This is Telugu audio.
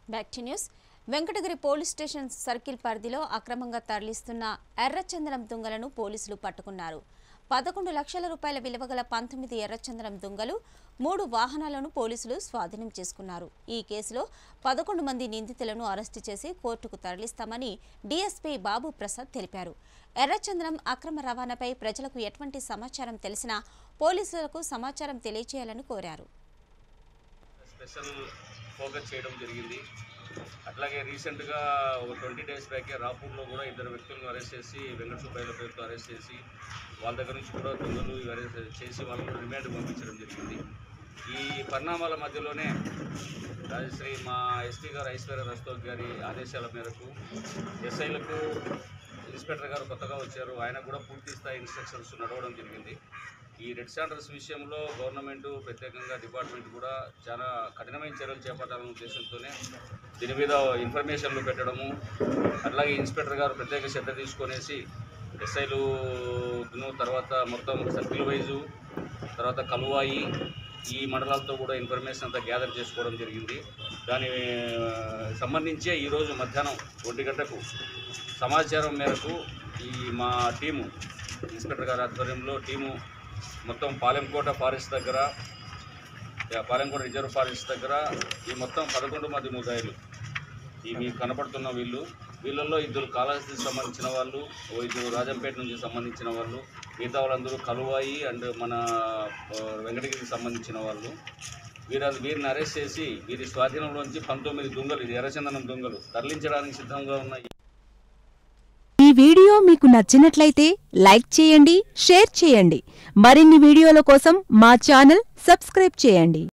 back to news Venkatagiri police station circle పరిధిలో అక్రమంగా తరలిస్తున్న ఎర్రచందనం దుంగలను పోలీసులు పట్టుకున్నారు పదకొండు లక్షల రూపాయల విలువ గల పంతొమ్మిది ఎర్రచందనం దుంగలు మూడు వాహనాలను పోలీసులు స్వాధీనం చేసుకున్నారు ఈ కేసులో పదకొండు మంది నిందితులను అరెస్టు చేసి కోర్టుకు తరలిస్తామని డీఎస్పీ బాబు ప్రసాద్ తెలిపారు ఎర్రచందనం అక్రమ రవాణాపై ప్రజలకు ఎటువంటి సమాచారం తెలిసినా పోలీసులకు సమాచారం తెలియజేయాలని కోరారు స్పెషల్ ఫోకస్ చేయడం జరిగింది అట్లాగే రీసెంట్గా ఒక ట్వంటీ డేస్ బ్యాకే రాపూర్లో కూడా ఇద్దరు వ్యక్తులను అరెస్ట్ చేసి వెంకట సుబ్బయ్యల పేరుతో అరెస్ట్ చేసి వాళ్ళ దగ్గర నుంచి కూడా దొంగలు ఇవి అరెస్ట్ చేసి వాళ్ళని రిమాండ్ పంపించడం జరిగింది ఈ పరిణామాల మధ్యలోనే రాజశ్రీ మా ఎస్పీ గారు ఐశ్వర్య రస్తోక్ గారి ఆదేశాల మేరకు ఎస్ఐలకు ఇన్స్పెక్టర్ గారు కొత్తగా వచ్చారు ఆయన కూడా పూర్తి స్థాయి ఇన్స్ట్రక్షన్స్ నడవడం జరిగింది ఈ రెడ్ స్టాండర్స్ విషయంలో గవర్నమెంట్ ప్రత్యేకంగా డిపార్ట్మెంట్ కూడా చాలా కఠినమైన చర్యలు చేపట్టాలనే ఉద్దేశంతోనే దీని మీద ఇన్ఫర్మేషన్లు పెట్టడము అట్లాగే ఇన్స్పెక్టర్ గారు ప్రత్యేక శ్రద్ధ తీసుకొనేసి ఎస్ఐలు తర్వాత మొత్తం సర్కిల్ వైజు తర్వాత కలువాయి ఈ మండలాలతో కూడా ఇన్ఫర్మేషన్ అంతా గ్యాదర్ చేసుకోవడం జరిగింది దాని ఆ, సంబంధించే ఈరోజు మధ్యాహ్నం ఒంటి గంటకు సమాచారం మేరకు ఈ మా టీము ఇన్స్పెక్టర్ గారి ఆధ్వర్యంలో టీము మొత్తం పాలెంకోట ఫారెస్ట్ దగ్గర యా, పాలెంకోట రిజర్వ్ ఫారెస్ట్ దగ్గర ఈ మొత్తం పదకొండు మంది ముదాయిలు ఈ మీకు కనపడుతున్న వీళ్ళు వీళ్ళల్లో ఇద్దరు కాళహస్తికి సంబంధించిన వాళ్ళు ఓ ఇద్దరు రాజంపేట నుంచి సంబంధించిన వాళ్ళు మిగతా వాళ్ళందరూ కలువాయి అండ్ మన ఆ, వెంకటగిరికి సంబంధించిన వాళ్ళు వీర వీరిని అరెస్ట్ చేసి వీరి స్వాధీనంలోంచి పంతొమ్మిది దొంగలు ఇది ఎర్రచందనం దొంగలు తరలించడానికి సిద్ధంగా ఉన్న ఈ వీడియో మీకు నచ్చినట్లయితే లైక్ చేయండి షేర్ చేయండి మరిన్ని వీడియోల కోసం మా ఛానల్ సబ్స్క్రైబ్ చేయండి